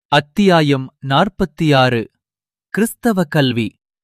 அத்தியாயம் நாற்பத்தி ஆறு கிறிஸ்தவ கல்வி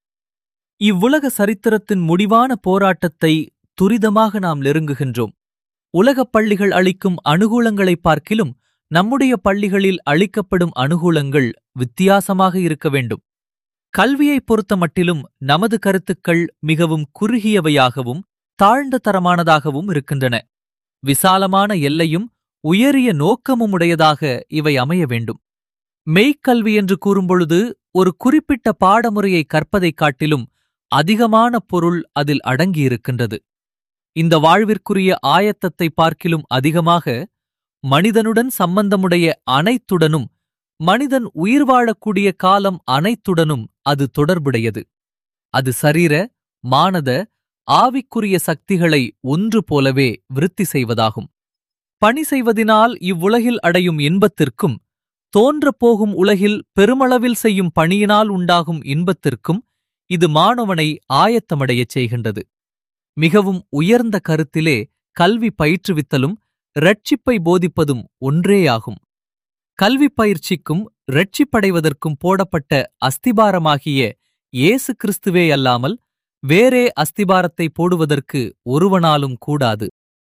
இவ்வுலக சரித்திரத்தின் முடிவான போராட்டத்தை துரிதமாக நாம் நெருங்குகின்றோம் உலகப் பள்ளிகள் அளிக்கும் அனுகூலங்களைப் பார்க்கிலும் நம்முடைய பள்ளிகளில் அளிக்கப்படும் அனுகூலங்கள் வித்தியாசமாக இருக்க வேண்டும் கல்வியைப் பொறுத்தமட்டிலும் நமது கருத்துக்கள் மிகவும் குறுகியவையாகவும் தாழ்ந்த தரமானதாகவும் இருக்கின்றன விசாலமான எல்லையும் உயரிய நோக்கமும் உடையதாக இவை அமைய வேண்டும் மெய்க்கல்வி என்று கூறும்பொழுது ஒரு குறிப்பிட்ட பாடமுறையை கற்பதைக் காட்டிலும் அதிகமான பொருள் அதில் அடங்கியிருக்கின்றது இந்த வாழ்விற்குரிய ஆயத்தத்தை பார்க்கிலும் அதிகமாக மனிதனுடன் சம்பந்தமுடைய அனைத்துடனும் மனிதன் உயிர் வாழக்கூடிய காலம் அனைத்துடனும் அது தொடர்புடையது அது சரீர மானத ஆவிக்குரிய சக்திகளை ஒன்று போலவே விருத்தி செய்வதாகும் பணி செய்வதினால் இவ்வுலகில் அடையும் இன்பத்திற்கும் தோன்றப் போகும் உலகில் பெருமளவில் செய்யும் பணியினால் உண்டாகும் இன்பத்திற்கும் இது மாணவனை ஆயத்தமடையச் செய்கின்றது மிகவும் உயர்ந்த கருத்திலே கல்வி பயிற்றுவித்தலும் இரட்சிப்பை போதிப்பதும் ஒன்றேயாகும் கல்வி பயிற்சிக்கும் இரட்சிப்படைவதற்கும் போடப்பட்ட அஸ்திபாரமாகிய இயேசு கிறிஸ்துவே அல்லாமல் வேறே அஸ்திபாரத்தை போடுவதற்கு ஒருவனாலும் கூடாது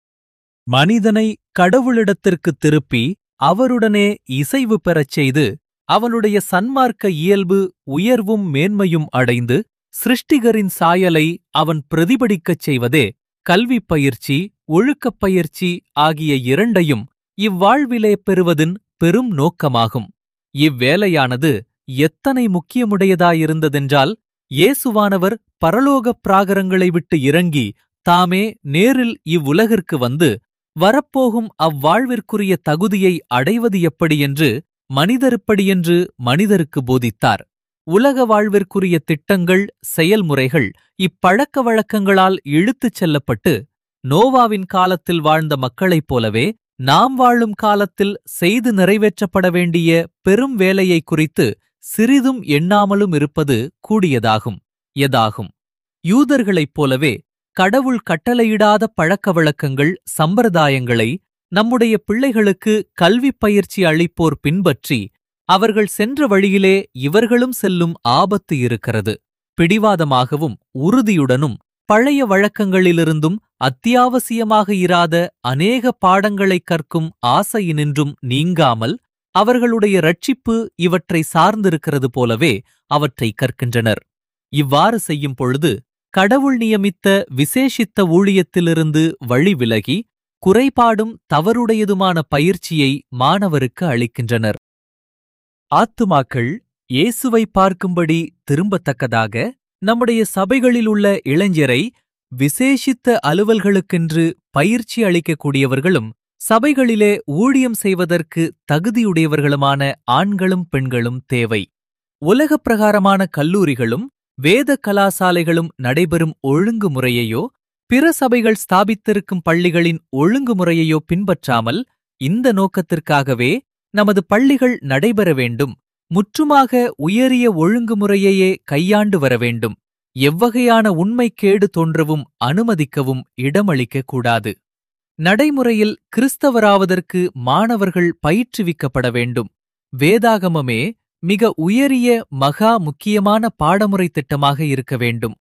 மனிதனை கடவுளிடத்திற்கு திருப்பி அவருடனே இசைவு பெறச் செய்து அவனுடைய சன்மார்க்க இயல்பு உயர்வும் மேன்மையும் அடைந்து சிருஷ்டிகரின் சாயலை அவன் பிரதிபலிக்கச் செய்வதே கல்விப் பயிற்சி ஒழுக்கப் பயிற்சி ஆகிய இரண்டையும் இவ்வாழ்விலே பெறுவதின் பெரும் நோக்கமாகும் இவ்வேலையானது எத்தனை முக்கியமுடையதாயிருந்ததென்றால் இயேசுவானவர் பரலோகப் பிராகரங்களை விட்டு இறங்கி தாமே நேரில் இவ்வுலகிற்கு வந்து வரப்போகும் அவ்வாழ்விற்குரிய தகுதியை அடைவது எப்படி என்று மனிதருப்படியென்று மனிதருக்கு போதித்தார் உலக வாழ்விற்குரிய திட்டங்கள் செயல்முறைகள் இப்பழக்க வழக்கங்களால் இழுத்துச் செல்லப்பட்டு நோவாவின் காலத்தில் வாழ்ந்த மக்களைப் போலவே நாம் வாழும் காலத்தில் செய்து நிறைவேற்றப்பட வேண்டிய பெரும் வேலையை குறித்து சிறிதும் எண்ணாமலும் இருப்பது கூடியதாகும் எதாகும் யூதர்களைப் போலவே கடவுள் கட்டளையிடாத பழக்க வழக்கங்கள் சம்பிரதாயங்களை நம்முடைய பிள்ளைகளுக்கு கல்விப் பயிற்சி அளிப்போர் பின்பற்றி அவர்கள் சென்ற வழியிலே இவர்களும் செல்லும் ஆபத்து இருக்கிறது பிடிவாதமாகவும் உறுதியுடனும் பழைய வழக்கங்களிலிருந்தும் அத்தியாவசியமாக இராத அநேக பாடங்களைக் கற்கும் ஆசையினின்றும் நீங்காமல் அவர்களுடைய ரட்சிப்பு இவற்றை சார்ந்திருக்கிறது போலவே அவற்றை கற்கின்றனர் இவ்வாறு செய்யும் பொழுது கடவுள் நியமித்த விசேஷித்த ஊழியத்திலிருந்து வழி விலகி குறைபாடும் தவறுடையதுமான பயிற்சியை மாணவருக்கு அளிக்கின்றனர் ஆத்துமாக்கள் இயேசுவை பார்க்கும்படி திரும்பத்தக்கதாக நம்முடைய சபைகளில் உள்ள இளைஞரை விசேஷித்த அலுவல்களுக்கென்று பயிற்சி அளிக்கக்கூடியவர்களும் சபைகளிலே ஊழியம் செய்வதற்கு தகுதியுடையவர்களுமான ஆண்களும் பெண்களும் தேவை உலகப் பிரகாரமான கல்லூரிகளும் வேத கலாசாலைகளும் நடைபெறும் ஒழுங்குமுறையையோ பிற சபைகள் ஸ்தாபித்திருக்கும் பள்ளிகளின் ஒழுங்குமுறையையோ பின்பற்றாமல் இந்த நோக்கத்திற்காகவே நமது பள்ளிகள் நடைபெற வேண்டும் முற்றுமாக உயரிய ஒழுங்குமுறையையே கையாண்டு வர வேண்டும் எவ்வகையான உண்மைக்கேடு தோன்றவும் அனுமதிக்கவும் இடமளிக்கக் கூடாது நடைமுறையில் கிறிஸ்தவராவதற்கு மாணவர்கள் பயிற்றுவிக்கப்பட வேண்டும் வேதாகமமே மிக உயரிய மகா முக்கியமான பாடமுறை திட்டமாக இருக்க வேண்டும்